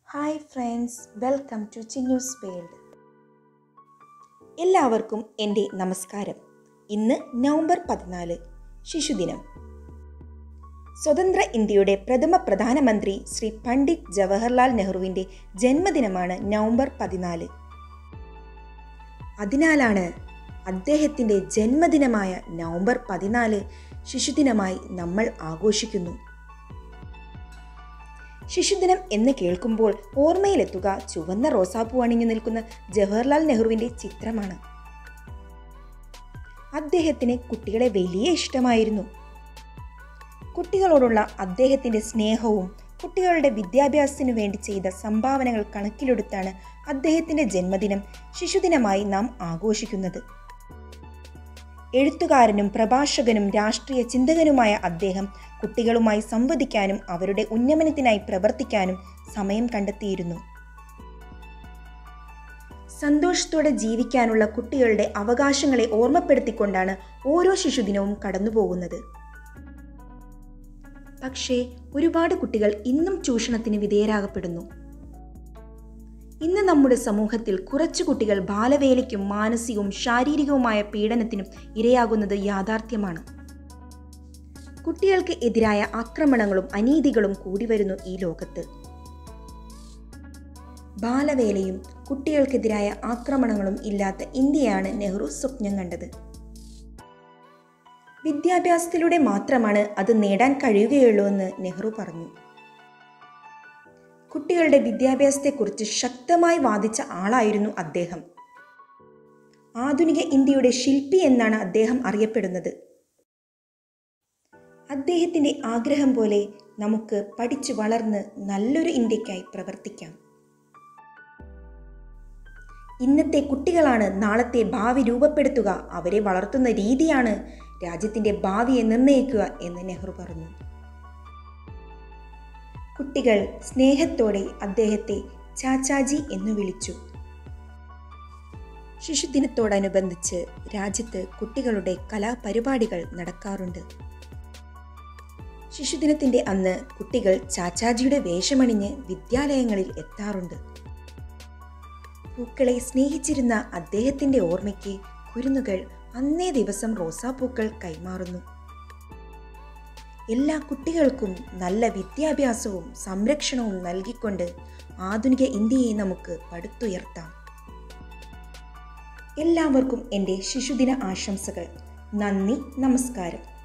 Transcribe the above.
hi friends welcome to Chinnu's world എല്ലാവർക്കും എൻ്റെ നമസ്കാരം ഇന്ന് നവംബർ പതിനാല് ശിശുദിനം സ്വതന്ത്ര ഇന്ത്യയുടെ പ്രഥമ പ്രധാനമന്ത്രി ശ്രീ പണ്ഡിറ്റ് ജവഹർലാൽ നെഹ്റുവിൻ്റെ ജന്മദിനമാണ് നവംബർ പതിനാല് അതിനാലാണ് അദ്ദേഹത്തിൻ്റെ ജന്മദിനമായ നവംബർ പതിനാല് ശിശുദിനമായി നമ്മൾ ആഘോഷിക്കുന്നു ശിശുദിനം എന്ന് കേൾക്കുമ്പോൾ ഓർമ്മയിലെത്തുക ചുവന്ന റോസാപ്പൂ അണിഞ്ഞു നിൽക്കുന്ന ജവഹർലാൽ നെഹ്റുവിൻ്റെ ചിത്രമാണ് അദ്ദേഹത്തിന് കുട്ടികളെ വലിയ ഇഷ്ടമായിരുന്നു കുട്ടികളോടുള്ള അദ്ദേഹത്തിൻ്റെ സ്നേഹവും കുട്ടികളുടെ വിദ്യാഭ്യാസത്തിനു വേണ്ടി ചെയ്ത സംഭാവനകൾ കണക്കിലെടുത്താണ് അദ്ദേഹത്തിൻ്റെ ജന്മദിനം ശിശുദിനമായി നാം ആഘോഷിക്കുന്നത് എഴുത്തുകാരനും പ്രഭാഷകനും രാഷ്ട്രീയ ചിന്തകനുമായ അദ്ദേഹം കുട്ടികളുമായി സംവദിക്കാനും അവരുടെ ഉന്നമനത്തിനായി പ്രവർത്തിക്കാനും സമയം കണ്ടെത്തിയിരുന്നു സന്തോഷത്തോടെ ജീവിക്കാനുള്ള കുട്ടികളുടെ അവകാശങ്ങളെ ഓർമ്മപ്പെടുത്തിക്കൊണ്ടാണ് ഓരോ ശിശുദിനവും കടന്നുപോകുന്നത് പക്ഷേ ഒരുപാട് കുട്ടികൾ ഇന്നും ചൂഷണത്തിന് വിധേയരാകപ്പെടുന്നു ഇന്ന് നമ്മുടെ സമൂഹത്തിൽ കുറച്ചു കുട്ടികൾ ബാലവേലയ്ക്കും മാനസികവും ശാരീരികവുമായ പീഡനത്തിനും ഇരയാകുന്നത് യാഥാർത്ഥ്യമാണ് കുട്ടികൾക്ക് എതിരായ ആക്രമണങ്ങളും അനീതികളും കൂടി വരുന്നു ഈ ലോകത്ത് ബാലവേലയും കുട്ടികൾക്കെതിരായ ആക്രമണങ്ങളും ഇല്ലാത്ത ഇന്ത്യയാണ് നെഹ്റു സ്വപ്നം കണ്ടത് വിദ്യാഭ്യാസത്തിലൂടെ മാത്രമാണ് അത് നേടാൻ കഴിയുകയുള്ളൂ എന്ന് നെഹ്റു പറഞ്ഞു കുട്ടികളുടെ വിദ്യാഭ്യാസത്തെക്കുറിച്ച് ശക്തമായി വാദിച്ച ആളായിരുന്നു അദ്ദേഹം ആധുനിക ഇന്ത്യയുടെ ശില്പി എന്നാണ് അദ്ദേഹം അറിയപ്പെടുന്നത് അദ്ദേഹത്തിൻ്റെ ആഗ്രഹം പോലെ നമുക്ക് പഠിച്ചു വളർന്ന് നല്ലൊരു ഇന്ത്യക്കായി പ്രവർത്തിക്കാം ഇന്നത്തെ കുട്ടികളാണ് നാളത്തെ ഭാവി രൂപപ്പെടുത്തുക അവരെ വളർത്തുന്ന രീതിയാണ് രാജ്യത്തിൻ്റെ ഭാവിയെ നിർണ്ണയിക്കുക എന്ന് നെഹ്റു പറഞ്ഞു കുട്ടികൾ സ്നേഹത്തോടെ അദ്ദേഹത്തെ ചാച്ചാജി എന്ന് വിളിച്ചു ശിശുദിനത്തോടനുബന്ധിച്ച് രാജ്യത്ത് കുട്ടികളുടെ കലാപരിപാടികൾ നടക്കാറുണ്ട് ശിശുദിനത്തിൻ്റെ അന്ന് കുട്ടികൾ ചാച്ചാജിയുടെ വേഷമണിഞ്ഞ് വിദ്യാലയങ്ങളിൽ എത്താറുണ്ട് പൂക്കളെ സ്നേഹിച്ചിരുന്ന അദ്ദേഹത്തിൻ്റെ ഓർമ്മയ്ക്ക് കുരുന്നുകൾ അന്നേ ദിവസം റോസാപ്പൂക്കൾ കൈമാറുന്നു എല്ലാ കുട്ടികൾക്കും നല്ല വിദ്യാഭ്യാസവും സംരക്ഷണവും നൽകിക്കൊണ്ട് ആധുനിക ഇന്ത്യയെ നമുക്ക് പടുത്തുയർത്താം എല്ലാവർക്കും എൻ്റെ ശിശുദിന ആശംസകൾ നന്ദി നമസ്കാരം